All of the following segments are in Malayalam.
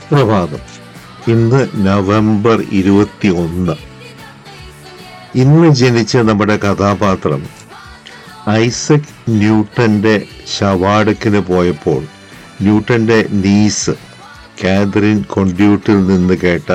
സുപ്രഭാതം ഇന്ന് നവംബർ ഇരുപത്തി ഒന്ന് ഇന്ന് ജനിച്ച നമ്മുടെ കഥാപാത്രം ഐസക് ന്യൂട്ടന്റെ ശവാടക്കിന് പോയപ്പോൾ ന്യൂട്ടന്റെ നീസ് കാതറിൻ കൊണ്ട്യൂട്ടിൽ നിന്ന് കേട്ട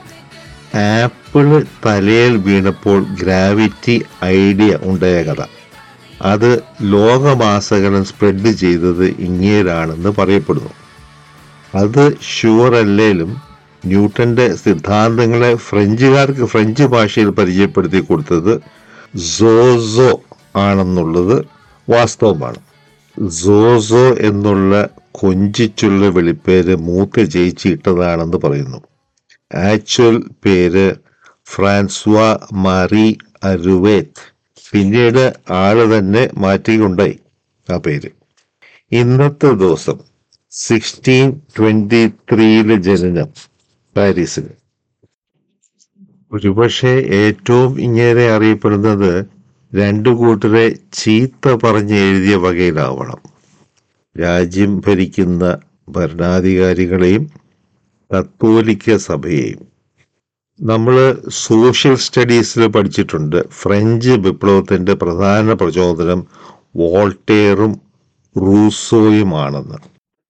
ആപ്പിള് തലയിൽ വീണപ്പോൾ ഗ്രാവിറ്റി ഐഡിയ ഉണ്ടായ കഥ അത് ലോകമാസകലം സ്പ്രെഡ് ചെയ്തത് ഇങ്ങേരാണെന്ന് പറയപ്പെടുന്നു അത് ഷുവർ അല്ലേലും ന്യൂട്ടന്റെ സിദ്ധാന്തങ്ങളെ ഫ്രഞ്ചുകാർക്ക് ഫ്രഞ്ച് ഭാഷയിൽ പരിചയപ്പെടുത്തി കൊടുത്തത് സോസോ ആണെന്നുള്ളത് വാസ്തവമാണ് സോസോ എന്നുള്ള കൊഞ്ചിച്ചുള്ള വെളിപ്പേര് മൂത്ത ചേച്ചി ഇട്ടതാണെന്ന് പറയുന്നു ആക്ച്വൽ പേര് ഫ്രാൻസ്വാ മാറി അരുവേത്ത് പിന്നീട് ആള് തന്നെ മാറ്റിയുണ്ടായി ആ പേര് ഇന്നത്തെ ദിവസം സിക്സ്റ്റീൻ ട്വന്റി ത്രീയില് ജനനം പാരീസിൽ ഒരുപക്ഷെ ഏറ്റവും ഇങ്ങനെ അറിയപ്പെടുന്നത് രണ്ടു കൂട്ടരെ ചീത്ത പറഞ്ഞ് എഴുതിയ വകയിലാവണം രാജ്യം ഭരിക്കുന്ന ഭരണാധികാരികളെയും കത്തോലിക്ക സഭയെയും നമ്മൾ സോഷ്യൽ സ്റ്റഡീസിൽ പഠിച്ചിട്ടുണ്ട് ഫ്രഞ്ച് വിപ്ലവത്തിന്റെ പ്രധാന പ്രചോദനം വോൾട്ടേറും റൂസോയുമാണെന്ന്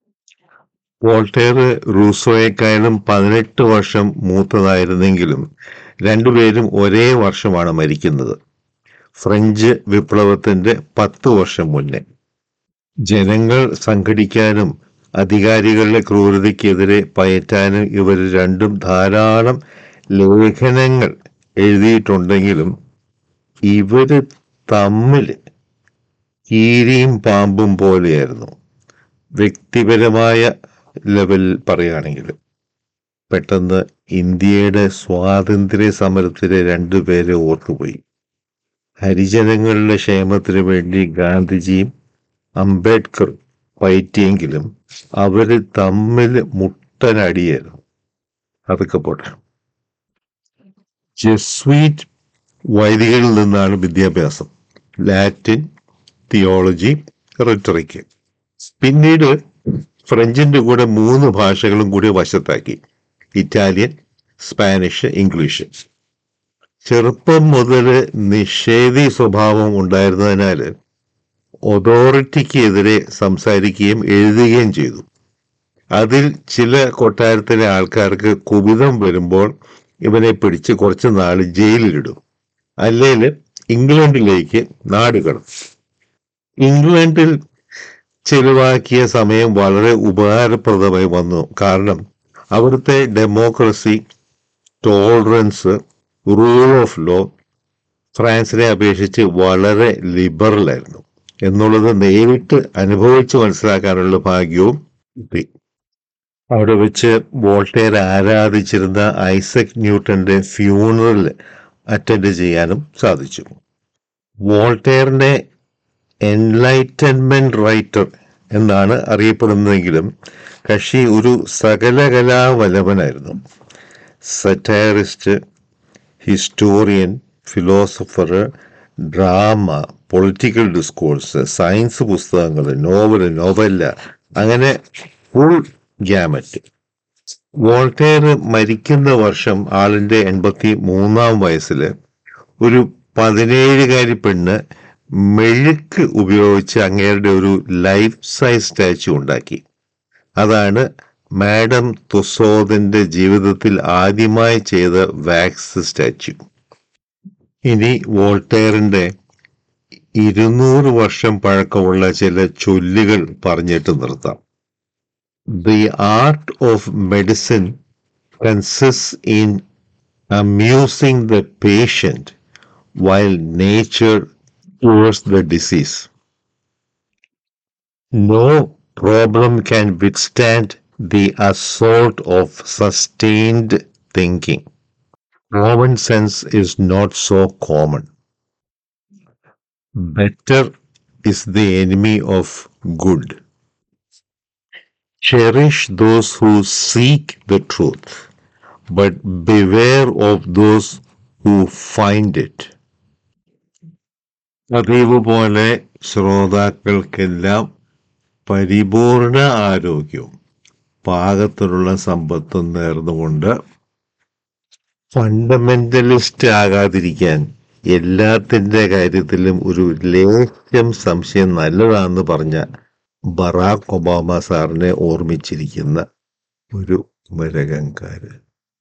വോൾട്ടേർ റൂസോയെക്കാളും പതിനെട്ട് വർഷം മൂത്തതായിരുന്നെങ്കിലും രണ്ടുപേരും ഒരേ വർഷമാണ് മരിക്കുന്നത് ഫ്രഞ്ച് വിപ്ലവത്തിന്റെ പത്ത് വർഷം മുന്നേ ജനങ്ങൾ സംഘടിക്കാനും അധികാരികളുടെ ക്രൂരതയ്ക്കെതിരെ പയറ്റാനും ഇവർ രണ്ടും ധാരാളം ലേഖനങ്ങൾ എഴുതിയിട്ടുണ്ടെങ്കിലും ഇവര് തമ്മിൽ കീരിയും പാമ്പും പോലെയായിരുന്നു വ്യക്തിപരമായ ലെവലിൽ പറയുകയാണെങ്കിൽ പെട്ടെന്ന് ഇന്ത്യയുടെ സ്വാതന്ത്ര്യ സമരത്തിലെ രണ്ടുപേരെ ഓർത്തുപോയി ഹരിജനങ്ങളുടെ ക്ഷേമത്തിന് വേണ്ടി ഗാന്ധിജിയും അംബേദ്കർ പയറ്റിയെങ്കിലും അവര് തമ്മിൽ മുട്ടനടിയായിരുന്നു അതൊക്കെ പോട്ടെ ജസ്വീറ്റ് വൈദികരിൽ നിന്നാണ് വിദ്യാഭ്യാസം ലാറ്റിൻ തിയോളജി റിട്ടറിക്ക് പിന്നീട് ഫ്രഞ്ചിന്റെ കൂടെ മൂന്ന് ഭാഷകളും കൂടി വശത്താക്കി ഇറ്റാലിയൻ സ്പാനിഷ് ഇംഗ്ലീഷ് ചെറുപ്പം മുതൽ നിഷേധി സ്വഭാവം ഉണ്ടായിരുന്നതിനാൽ അതോറിറ്റിക്കെതിരെ സംസാരിക്കുകയും എഴുതുകയും ചെയ്തു അതിൽ ചില കൊട്ടാരത്തിലെ ആൾക്കാർക്ക് കുപിതം വരുമ്പോൾ ഇവനെ പിടിച്ച് കുറച്ച് നാൾ ജയിലിലിടും അല്ലെങ്കിൽ ഇംഗ്ലണ്ടിലേക്ക് നാട് കടത്തും ഇംഗ്ലണ്ടിൽ ചെലവാക്കിയ സമയം വളരെ ഉപകാരപ്രദമായി വന്നു കാരണം അവിടുത്തെ democracy tolerance rule of law ഫ്രാൻസിനെ അപേക്ഷിച്ച് വളരെ ലിബറൽ ആയിരുന്നു എന്നുള്ളത് നേരിട്ട് അനുഭവിച്ച് മനസ്സിലാക്കാനുള്ള ഭാഗ്യവും കിട്ടി അവിടെ വെച്ച് വോൾട്ടേർ ആരാധിച്ചിരുന്ന ഐസക് ന്യൂട്ടന്റെ ഫ്യൂണറൽ അറ്റൻഡ് ചെയ്യാനും സാധിച്ചു വോൾട്ടേറിനെ എൻലൈറ്റൻമെന്റ് റൈറ്റർ എന്നാണ് അറിയപ്പെടുന്നതെങ്കിലും കക്ഷി ഒരു സകലകലാവലവനായിരുന്നു satirist historian philosopher drama political discourse science പുസ്തകങ്ങൾ നോവല് നോവല്ല അങ്ങനെ ഫുൾ ഗ്യാമറ്റ് വോൾട്ടേർ മരിക്കുന്ന വർഷം ആളിന്റെ എൺപത്തി മൂന്നാം വയസ്സിൽ ഒരു പതിനേഴുകാരി പെണ്ണ് മെഴുക്ക് ഉപയോഗിച്ച് അങ്ങേരുടെ ഒരു ലൈഫ് സൈസ് സ്റ്റാച്ചു ഉണ്ടാക്കി അതാണ് മാഡം തുസോദിന്റെ ജീവിതത്തിൽ ആദ്യമായി ചെയ്ത വാക്സ് സ്റ്റാച്ചു ഇനി വോൾട്ടേറിന്റെ ഇരുന്നൂറ് വർഷം പഴക്കമുള്ള ചില ചൊല്ലുകൾ പറഞ്ഞിട്ട് നിർത്താം the art of medicine consist in amusing the patient while nature cures the disease. No problem can withstand the assault of sustained thinking. Common sense is not so common. Better is the enemy of good. Cherish those who seek the truth, but beware of those who find it. പതിവ് പോലെ ശ്രോതാക്കൾക്കെല്ലാം പരിപൂർണ ആരോഗ്യവും പാകത്തിലുള്ള സമ്പത്തും നേർന്നുകൊണ്ട് ഫണ്ടമെന്റലിസ്റ്റ് ആകാതിരിക്കാൻ എല്ലാത്തിന്റെ കാര്യത്തിലും ഒരു ലേശം സംശയം നല്ലതാണെന്ന് പറഞ്ഞ ബറാക് ഒബാമ സാറിനെ ഓർമ്മിച്ചിരിക്കുന്ന ഒരു കുമരകംകാരൻ